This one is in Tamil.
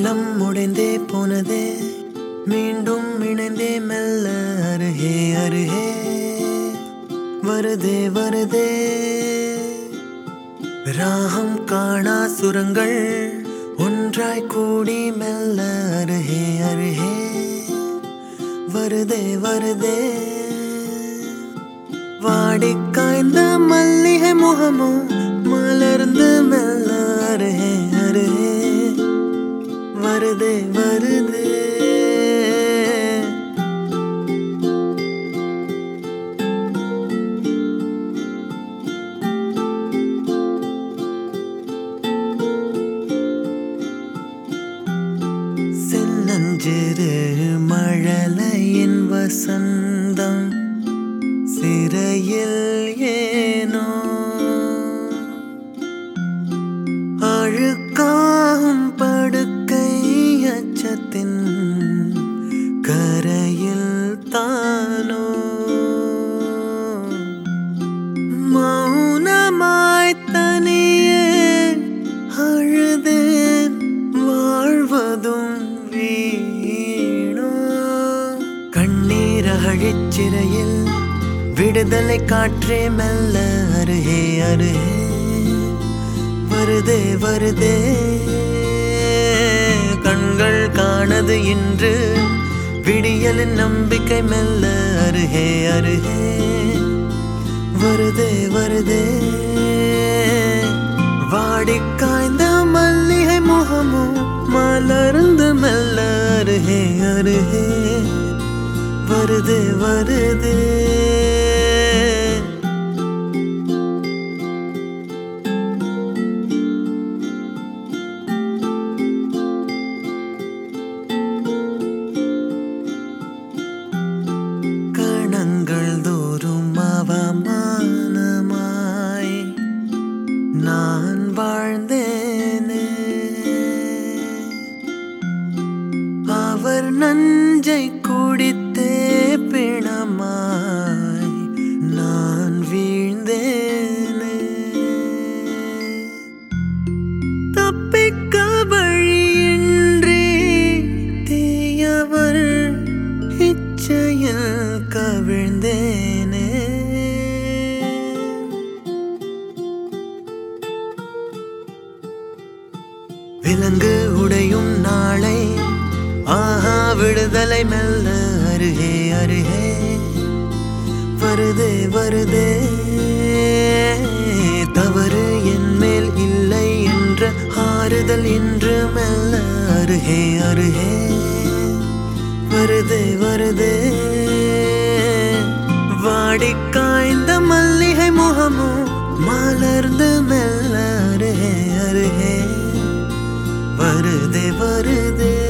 காலம் உடைந்தே போனதே மீண்டும் இணைந்தே மெல்ல அருகே அருகே வருதே வருதே ராகம் காணா சுரங்கள் ஒன்றாய் கூடி மெல்ல அருகே அருகே வருதே வருதே வாடி காய்ந்த மல்லிகை முகமும் மலர்ந்து மெல்ல அருகே அருகே வருதே வருதே சின்னஞ்சிறு மழலையின் வசந்தம் சிறையில் ஏனோ அழுக்காகும் படுக்கை அச்சத்தின் கரையில் தானோ மௌனமாய் தனியே அழுதேன் வாழ்வதும் வீணோ கண்ணீர் அழிச்சிறையில் விடுதலை காற்றே மெல்ல அருகே அருகே வருதே வருதே கண்கள் காணது இன்று விடியலின் நம்பிக்கை மெல்ல அருகே அருகே வருதே வருதே வாடி காய்ந்த மல்லிகை முகமும் மலர்ந்து மெல்ல அருகே அருகே வருதே வருதே கணங்கள் தோறும் அவமானமாய் நான் வாழ்ந்தேனே அவர் நஞ்சை குடித்தே பிணமாய் நான் வீழ்ந்தேனே தப்பிக்க வழியின்றி தீயவர் இச்சையில் கவிழ்ந்தேனே விலங்கு உடையும் நாளை ஆஹா விடுதலை மெல்ல அருகே அருகே வருதே வருதே தவறு என் மேல் இல்லை என்ற ஆறுதல் இன்று மெல்ல அருகே அருகே வருதே வருதே வாடி காய்ந்த மல்லிகை முகமும் மலர்ந்து மெல்ல அருகே அருகே வருதே வருதே